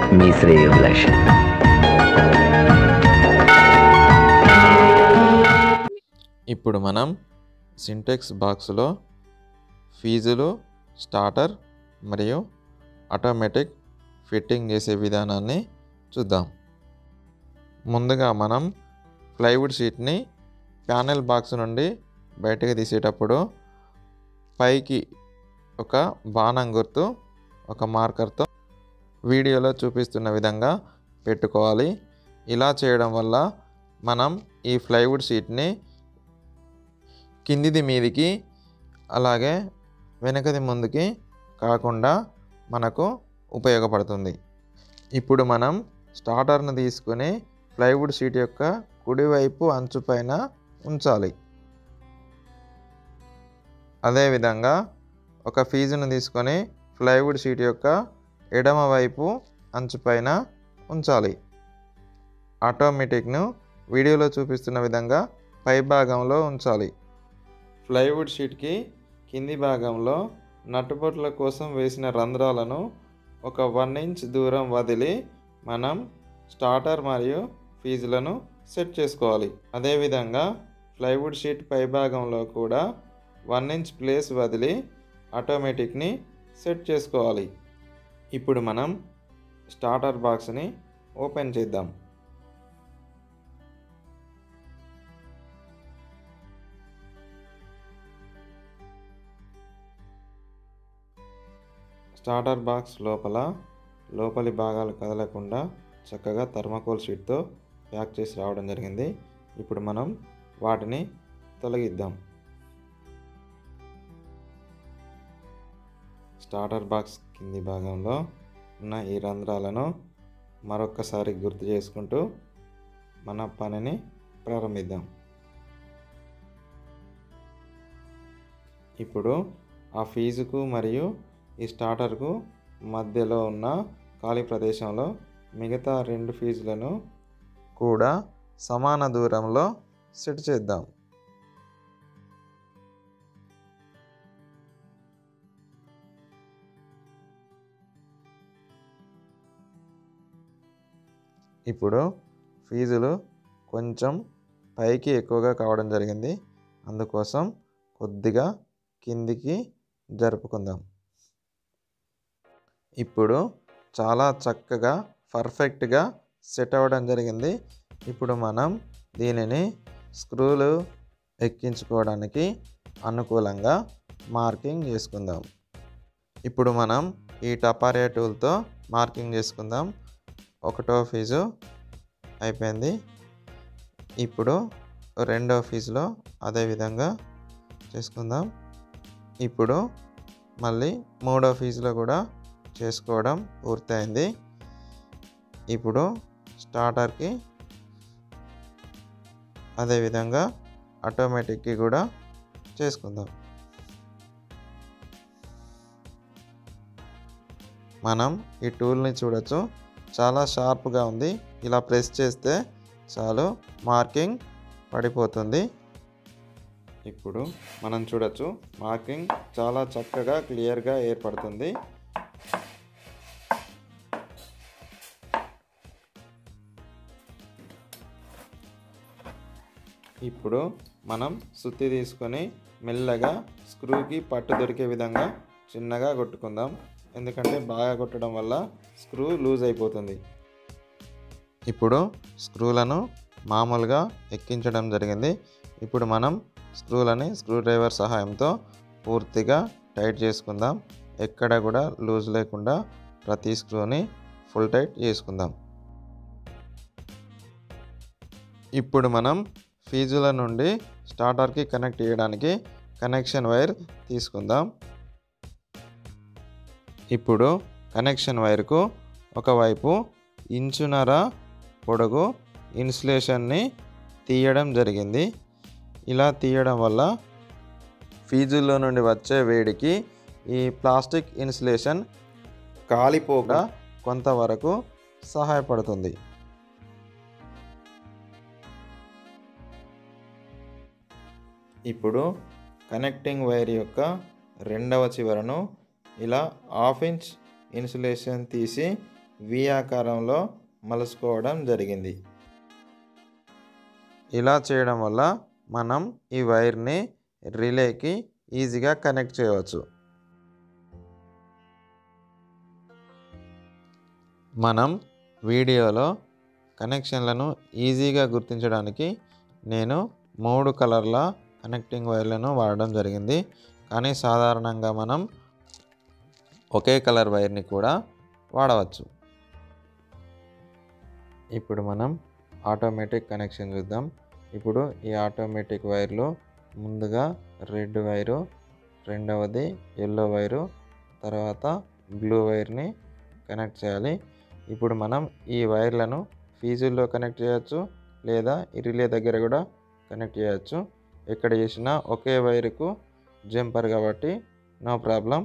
మీ శ్రేయోభిలాష్ ఇప్పుడు మనం సింటెక్స్ బాక్స్లో ఫీజులు స్టార్టర్ మరియు ఆటోమేటిక్ ఫిట్టింగ్ చేసే విధానాన్ని చూద్దాం ముందుగా మనం ప్లైవుడ్ షీట్ని ప్యానెల్ బాక్స్ నుండి బయటకు తీసేటప్పుడు పైకి ఒక బాణం గుర్తు ఒక మార్కర్తో వీడియోలో చూపిస్తున్న విధంగా పెట్టుకోవాలి ఇలా చేయడం వల్ల మనం ఈ ప్లైవుడ్ షీట్ని కిందిది మీదికి అలాగే వెనకది ముందుకి కాకుండా మనకు ఉపయోగపడుతుంది ఇప్పుడు మనం స్టార్టర్ను తీసుకొని ప్లైవుడ్ షీట్ యొక్క కుడివైపు అంచు పైన ఉంచాలి అదేవిధంగా ఒక ఫీజును తీసుకొని ప్లైవుడ్ షీట్ యొక్క ఎడమ వైపు అంచు పైన ఉంచాలి ఆటోమేటిక్ను వీడియోలో చూపిస్తున్న విధంగా పై భాగంలో ఉంచాలి ప్లైవుడ్ షీట్కి కింది భాగంలో నట్టుబొట్ల కోసం వేసిన రంధ్రాలను ఒక వన్ ఇంచ్ దూరం వదిలి మనం స్టార్టర్ మరియు ఫీజులను సెట్ చేసుకోవాలి అదేవిధంగా ప్లైవుడ్ షీట్ పై భాగంలో కూడా వన్ ఇంచ్ ప్లేస్ వదిలి ఆటోమేటిక్ని సెట్ చేసుకోవాలి ఇప్పుడు మనం స్టార్టర్ బాక్స్ని ఓపెన్ చేద్దాం స్టార్టర్ బాక్స్ లోపల లోపలి భాగాలు కదలకుండా చక్కగా థర్మాకోల్ షీట్తో ప్యాక్ చేసి రావడం జరిగింది ఇప్పుడు మనం వాటిని తొలగిద్దాం స్టార్టర్ బాక్స్ కింది భాగంలో ఉన్న ఈ రంధ్రాలను మరొక్కసారి గుర్తు చేసుకుంటూ మన పనిని ప్రారంభిద్దాం ఇప్పుడు ఆ ఫీజుకు మరియు ఈ స్టార్టర్కు మధ్యలో ఉన్న ఖాళీ ప్రదేశంలో మిగతా రెండు ఫీజులను కూడా సమాన దూరంలో సెట్ చేద్దాం ఇప్పుడు ఫీజులు కొంచెం పైకి ఎక్కువగా కావడం జరిగింది అందుకోసం కొద్దిగా కిందికి జరుపుకుందాం ఇప్పుడు చాలా చక్కగా పర్ఫెక్ట్గా సెట్ అవ్వడం జరిగింది ఇప్పుడు మనం దీనిని స్క్రూలు ఎక్కించుకోవడానికి అనుకూలంగా మార్కింగ్ చేసుకుందాం ఇప్పుడు మనం ఈ టపారియా టూల్తో మార్కింగ్ చేసుకుందాం ఒకటో ఫీజు అయిపోయింది ఇప్పుడు రెండో ఫీజులో అదే విధంగా చేసుకుందాం ఇప్పుడు మళ్ళీ మూడో ఫీజులో కూడా చేసుకోవడం పూర్తయింది ఇప్పుడు స్టార్టర్కి అదేవిధంగా ఆటోమేటిక్కి కూడా చేసుకుందాం మనం ఈ టూల్ని చూడొచ్చు చాలా షార్ప్గా ఉంది ఇలా ప్రెస్ చేస్తే చాలు మార్కింగ్ పడిపోతుంది ఇప్పుడు మనం చూడొచ్చు మార్కింగ్ చాలా చక్కగా క్లియర్గా ఏర్పడుతుంది ఇప్పుడు మనం సుత్తి తీసుకొని మెల్లగా స్క్రూకి పట్టు దొరికే విధంగా చిన్నగా కొట్టుకుందాం ఎందుకంటే బాగా కొట్టడం వల్ల స్క్రూ లూజ్ అయిపోతుంది ఇప్పుడు స్క్రూలను మామూలుగా ఎక్కించడం జరిగింది ఇప్పుడు మనం స్క్రూలని స్క్రూ డ్రైవర్ సహాయంతో పూర్తిగా టైట్ చేసుకుందాం ఎక్కడ కూడా లూజ్ లేకుండా ప్రతి స్క్రూని ఫుల్ టైట్ చేసుకుందాం ఇప్పుడు మనం ఫీజుల నుండి స్టార్టర్కి కనెక్ట్ చేయడానికి కనెక్షన్ వైర్ తీసుకుందాం ఇప్పుడు కనెక్షన్ వైర్కు ఒకవైపు ఇంచునర పొడుగు ఇన్సులేషన్ని తీయడం జరిగింది ఇలా తీయడం వల్ల ఫీజుల్లో నుండి వచ్చే వేడికి ఈ ప్లాస్టిక్ ఇన్సులేషన్ కాలిపోక కొంతవరకు సహాయపడుతుంది ఇప్పుడు కనెక్టింగ్ వైర్ యొక్క రెండవ చివరను ఇలా హాఫ్ ఇంచ్ ఇన్సులేషన్ తీసి వి ఆకారంలో మలుచుకోవడం జరిగింది ఇలా చేయడం వల్ల మనం ఈ వైర్ని రిలేకి ఈజీగా కనెక్ట్ చేయవచ్చు మనం వీడియోలో కనెక్షన్లను ఈజీగా గుర్తించడానికి నేను మూడు కలర్ల కనెక్టింగ్ వైర్లను వాడడం జరిగింది కానీ సాధారణంగా మనం ఒకే కలర్ వైర్ని కూడా వాడవచ్చు ఇప్పుడు మనం ఆటోమేటిక్ కనెక్షన్ చూద్దాం ఇప్పుడు ఈ ఆటోమేటిక్ వైర్లు ముందుగా రెడ్ వైరు రెండవది ఎల్లో వైరు తర్వాత బ్లూ వైర్ని కనెక్ట్ చేయాలి ఇప్పుడు మనం ఈ వైర్లను ఫీజుల్లో కనెక్ట్ చేయొచ్చు లేదా ఈ రిలే దగ్గర కూడా కనెక్ట్ చేయొచ్చు ఎక్కడ చేసినా ఒకే వైరుకు జంపర్ కాబట్టి నో ప్రాబ్లం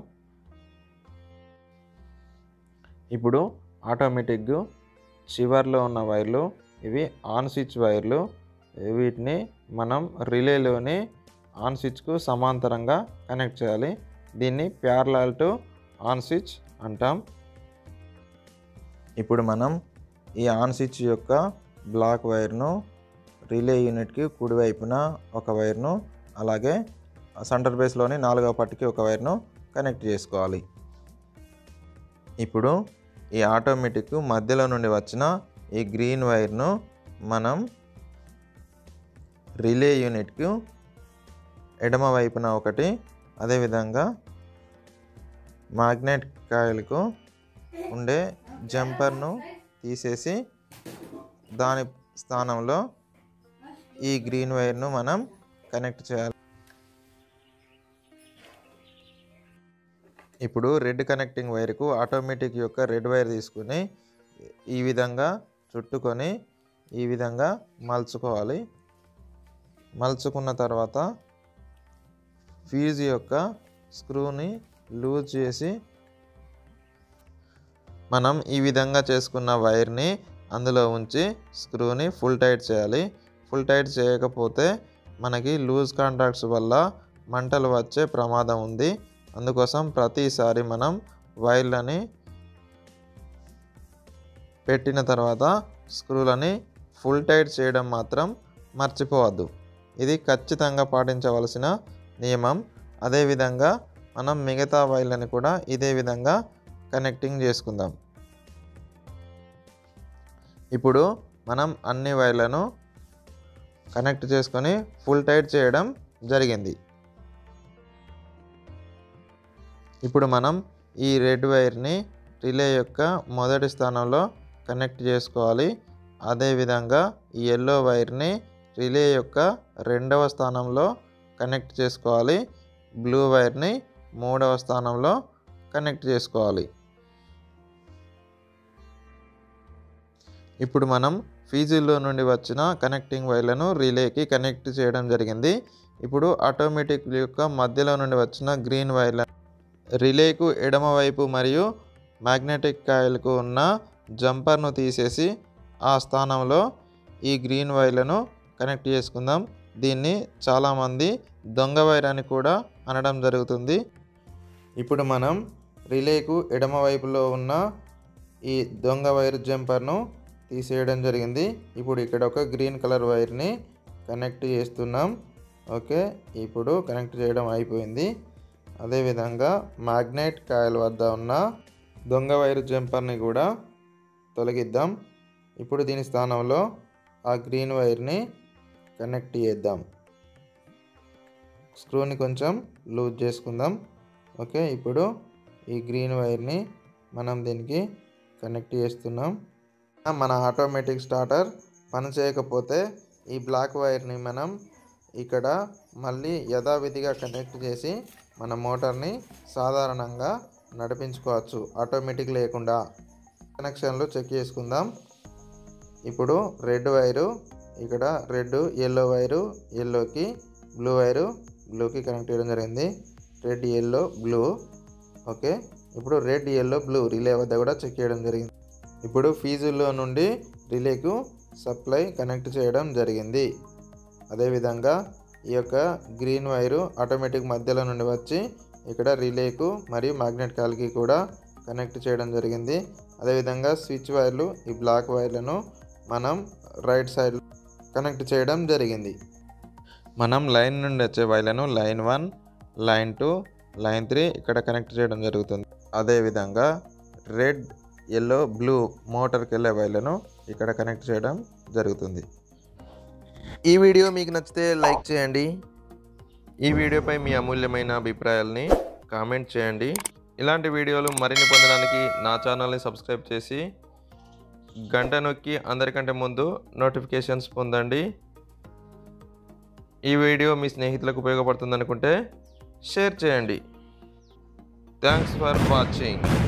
ఇప్పుడు ఆటోమేటిక్ చివర్లో ఉన్న వైర్లు ఇవి ఆన్ స్విచ్ వైర్లు వీటిని మనం రిలేలోని ఆన్ స్విచ్కు సమాంతరంగా కనెక్ట్ చేయాలి దీన్ని ప్యారలాల్ టు ఆన్ స్విచ్ అంటాం ఇప్పుడు మనం ఈ ఆన్ స్విచ్ యొక్క బ్లాక్ వైర్ను రిలే యూనిట్కి కుడివైపున ఒక వైర్ను అలాగే సెంటర్ బేస్లోని నాలుగవ పట్టుకి ఒక వైర్ను కనెక్ట్ చేసుకోవాలి ఇప్పుడు ఈ ఆటోమేటిక్ మధ్యలో నుండి వచ్చిన ఈ గ్రీన్ వైర్ను మనం రిలే యూనిట్కు ఎడమ వైపున ఒకటి అదేవిధంగా మాగ్నెట్ కాయిల్కు ఉండే జంపర్ను తీసేసి దాని స్థానంలో ఈ గ్రీన్ వైర్ను మనం కనెక్ట్ చేయాలి ఇప్పుడు రెడ్ కనెక్టింగ్ వైర్కు ఆటోమేటిక్ యొక్క రెడ్ వైర్ తీసుకుని ఈ విధంగా చుట్టుకొని ఈ విధంగా మలుచుకోవాలి మలుచుకున్న తర్వాత ఫ్యూజ్ యొక్క స్క్రూని లూజ్ చేసి మనం ఈ విధంగా చేసుకున్న వైర్ని అందులో ఉంచి స్క్రూని ఫుల్ టైట్ చేయాలి ఫుల్ టైట్ చేయకపోతే మనకి లూజ్ కాంటాక్ట్స్ వల్ల మంటలు వచ్చే ప్రమాదం ఉంది అందుకోసం ప్రతిసారి మనం వైర్లని పెట్టిన తర్వాత స్క్రూలని ఫుల్ టైట్ చేయడం మాత్రం మర్చిపోవద్దు ఇది ఖచ్చితంగా పాటించవలసిన నియమం అదేవిధంగా మనం మిగతా వైర్లని కూడా ఇదే విధంగా కనెక్టింగ్ చేసుకుందాం ఇప్పుడు మనం అన్ని వైర్లను కనెక్ట్ చేసుకొని ఫుల్ టైట్ చేయడం జరిగింది ఇప్పుడు మనం ఈ రెడ్ వైర్ని రిలే యొక్క మొదటి స్థానంలో కనెక్ట్ చేసుకోవాలి అదేవిధంగా ఈ ఎల్లో వైర్ని రిలే యొక్క రెండవ స్థానంలో కనెక్ట్ చేసుకోవాలి బ్లూ వైర్ని మూడవ స్థానంలో కనెక్ట్ చేసుకోవాలి ఇప్పుడు మనం ఫీజుల్లో నుండి వచ్చిన కనెక్టింగ్ వైర్లను రిలేకి కనెక్ట్ చేయడం జరిగింది ఇప్పుడు ఆటోమేటిక్ యొక్క మధ్యలో నుండి వచ్చిన గ్రీన్ వైర్ల రిలేకు ఎడమవైపు మరియు మ్యాగ్నెటిక్ కాయిల్కు ఉన్న జంపర్ను తీసేసి ఆ స్థానంలో ఈ గ్రీన్ వైర్లను కనెక్ట్ చేసుకుందాం దీన్ని చాలామంది దొంగ వైర్ అని కూడా అనడం జరుగుతుంది ఇప్పుడు మనం రిలేకు ఎడమవైపులో ఉన్న ఈ దొంగ వైర్ జంపర్ను తీసేయడం జరిగింది ఇప్పుడు ఇక్కడ ఒక గ్రీన్ కలర్ వైర్ని కనెక్ట్ చేస్తున్నాం ఓకే ఇప్పుడు కనెక్ట్ చేయడం అయిపోయింది అదేవిధంగా మ్యాగ్నెట్ కాయిల్ వద్ద ఉన్న దొంగ వైర్ జంపర్ని కూడా తొలగిద్దాం ఇప్పుడు దీని స్థానంలో ఆ గ్రీన్ వైర్ని కనెక్ట్ చేద్దాం స్క్రూని కొంచెం లూజ్ చేసుకుందాం ఓకే ఇప్పుడు ఈ గ్రీన్ వైర్ని మనం దీనికి కనెక్ట్ చేస్తున్నాం మన ఆటోమేటిక్ స్టార్టర్ పని చేయకపోతే ఈ బ్లాక్ వైర్ని మనం ఇక్కడ మళ్ళీ యథావిధిగా కనెక్ట్ చేసి మన మోటార్ని సాధారణంగా నడిపించుకోవచ్చు ఆటోమేటిక్ లేకుండా కనెక్షన్లు చెక్ చేసుకుందాం ఇప్పుడు రెడ్ వైరు ఇక్కడ రెడ్ ఎల్లో వైరు ఎల్లోకి బ్లూ వైరు బ్లూకి కనెక్ట్ చేయడం జరిగింది రెడ్ ఎల్లో బ్లూ ఓకే ఇప్పుడు రెడ్ ఎల్లో బ్లూ రిలే వద్ద కూడా చెక్ చేయడం జరిగింది ఇప్పుడు ఫీజుల్లో నుండి రిలేకు సప్లై కనెక్ట్ చేయడం జరిగింది అదేవిధంగా ఈ యొక్క గ్రీన్ వైరు ఆటోమేటిక్ మధ్యలో నుండి వచ్చి ఇక్కడ రిలేకు మరియు మ్యాగ్నెట్ కాల్కి కూడా కనెక్ట్ చేయడం జరిగింది అదేవిధంగా స్విచ్ వైర్లు ఈ బ్లాక్ వైర్లను మనం రైట్ సైడ్ కనెక్ట్ చేయడం జరిగింది మనం లైన్ నుండి వచ్చే వైర్లను line one line two line three ఇక్కడ కనెక్ట్ చేయడం జరుగుతుంది అదేవిధంగా రెడ్ ఎల్లో బ్లూ మోటార్కి వెళ్ళే వైర్లను ఇక్కడ కనెక్ట్ చేయడం జరుగుతుంది ఈ వీడియో మీకు నచ్చితే లైక్ చేయండి ఈ వీడియోపై మీ అమూల్యమైన అభిప్రాయాల్ని కామెంట్ చేయండి ఇలాంటి వీడియోలు మరిన్ని పొందడానికి నా ఛానల్ని సబ్స్క్రైబ్ చేసి గంట నొక్కి అందరికంటే ముందు నోటిఫికేషన్స్ పొందండి ఈ వీడియో మీ స్నేహితులకు ఉపయోగపడుతుంది అనుకుంటే షేర్ చేయండి థ్యాంక్స్ ఫర్ వాచింగ్